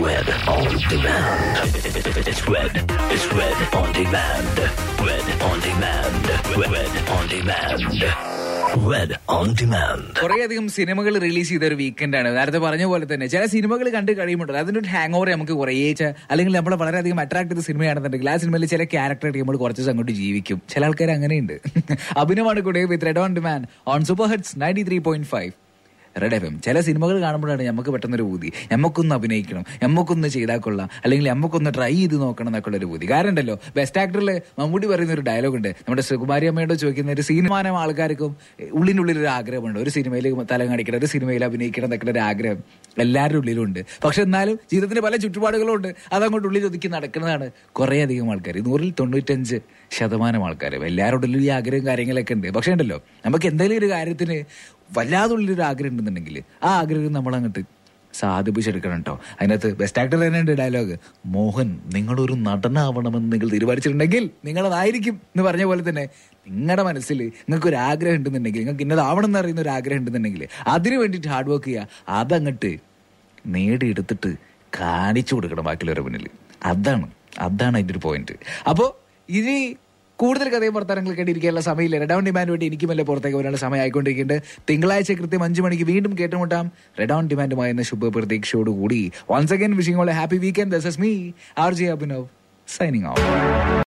Red on demand. It's red. It's red on demand. Red on demand. Red on demand. Red on demand. കുറേയധികം സിനിമകൾ release ചെയ്ത ഒരു weekend ആണ് നേരത്തെ പറഞ്ഞ പോലെ തന്നെ ചില സിനിമകൾ കണ്ട് കഴിയുമ്പോൾ അതിന്റെ ഒരു ഹാങ് ഓവർ നമുക്ക് കുറേ ച- അല്ലെങ്കിൽ നമ്മളെ വളരെയധികം അട്രാക്ട് ചെയ്ത സിനിമയാണെന്നുണ്ടെങ്കിൽ ആ സിനിമയിൽ ചില ക്യാരക്ടർ നമ്മൾ കുറച്ച് ദിവസം അങ്ങോട്ട് ജീവിക്കും ചില ആൾക്കാർ അങ്ങനെയുണ്ട് അഭിനയമാണ് കൂടെ with red on demand on super heads ninety three point five red F M ചില സിനിമകൾ കാണുമ്പോഴാണ് നമുക്ക് പെട്ടെന്നൊരു ബൂതി നമുക്കൊന്ന് അഭിനയിക്കണം നമുക്കൊന്ന് ചെയ്താൽ കൊള്ളാം അല്ലെങ്കിൽ നമുക്കൊന്ന് ട്രൈ ചെയ്ത് നോക്കണം എന്നൊക്കെ ഉള്ള ഒരു ബൂതി കാരണം ഉണ്ടല്ലോ ബെസ്റ്റ് ആക്ടറിൽ മമ്മൂട്ടി പറയുന്ന ഒരു ഡയലോഗ് ഉണ്ട് നമ്മുടെ സുകുമാരി അമ്മയോട് ചോദിക്കുന്ന ഒരു സിനിമാനം ആൾക്കാർക്കും ഉള്ളിനുള്ളിൽ ഒരു ആഗ്രഹമുണ്ട് ഒരു സിനിമയിൽ തലം കാണിക്കണം ഒരു സിനിമയിൽ അഭിനയിക്കണം എന്നൊക്കെ ഒരു ആഗ്രഹം എല്ലാവരുടെ ഉള്ളിലുണ്ട് പക്ഷെ എന്നാലും ജീവിതത്തിന് പല ചുറ്റുപാടുകളും ഉണ്ട് അതങ്ങോട്ട് ഉള്ളിൽ ഒതുക്കി നടക്കുന്നതാണ് കുറേ അധികം ആൾക്കാർ നൂറിൽ തൊണ്ണൂറ്റഞ്ച് ശതമാനം ആൾക്കാരും എല്ലാവരുടെ ഉള്ളിൽ ഈ ആഗ്രഹം കാര്യങ്ങളൊക്കെ ഉണ്ട് പക്ഷേ ഉണ്ടല്ലോ നമുക്ക് എന്തെങ്കിലും ഒരു കാര്യത്തിന് വല്ലാതെ ഉള്ളിലൊരു ആഗ്രഹം ഉണ്ടെന്നുണ്ടെങ്കിൽ ആ ആഗ്രഹം നമ്മൾ അങ്ങോട്ട് സാധിപ്പിച്ചെടുക്കണം കേട്ടോ അതിനകത്ത് ബെസ്റ്റ് ആക്ടർ തന്നെ ഉണ്ട് ഡയലോഗ് മോഹൻ നിങ്ങളൊരു നടനാവണമെന്ന് നിങ്ങൾ തീരുമാനിച്ചിട്ടുണ്ടെങ്കിൽ നിങ്ങളതായിരിക്കും എന്ന് പറഞ്ഞ പോലെ തന്നെ നിങ്ങളുടെ മനസ്സിൽ നിങ്ങൾക്ക് ഒരു ആഗ്രഹം ഉണ്ടെന്നുണ്ടെങ്കിൽ നിങ്ങൾക്ക് ഇന്നതാവണം എന്ന് അറിയുന്ന ഒരു ആഗ്രഹം ഉണ്ടെന്നുണ്ടെങ്കിൽ അതിന് വേണ്ടിയിട്ട് ഹാർഡ് വർക്ക് ചെയ്യുക അതങ്ങട്ട് നേടിയെടുത്തിട്ട് കാണിച്ചു കൊടുക്കണം ബാക്കിയുള്ളവരുടെ മുന്നിൽ അതാണ് അതാണ് അതിൻ്റെ ഒരു പോയിന്റ് അപ്പോൾ ഇനി കൂടുതൽ കഥയും വർത്തമാനങ്ങൾ കേട്ടിരിക്കാനുള്ള സമയമില്ല റെഡൗൺ ഡിമാൻഡ് വേണ്ടി എനിക്കും വല്ല പുറത്തേക്ക് വരാനുള്ള സമയം ആയിക്കൊണ്ടിരിക്കുന്നുണ്ട് തിങ്കളാഴ്ച കൃത്യം അഞ്ചു മണിക്ക് വീണ്ടും കേട്ടുമുട്ടാം റെഡൗൺ ഡിമാൻഡുമായി എന്ന ശുഭ പ്രതീക്ഷയോടുകൂടി once again wishing all happy weekend this is me R J Abhinav signing of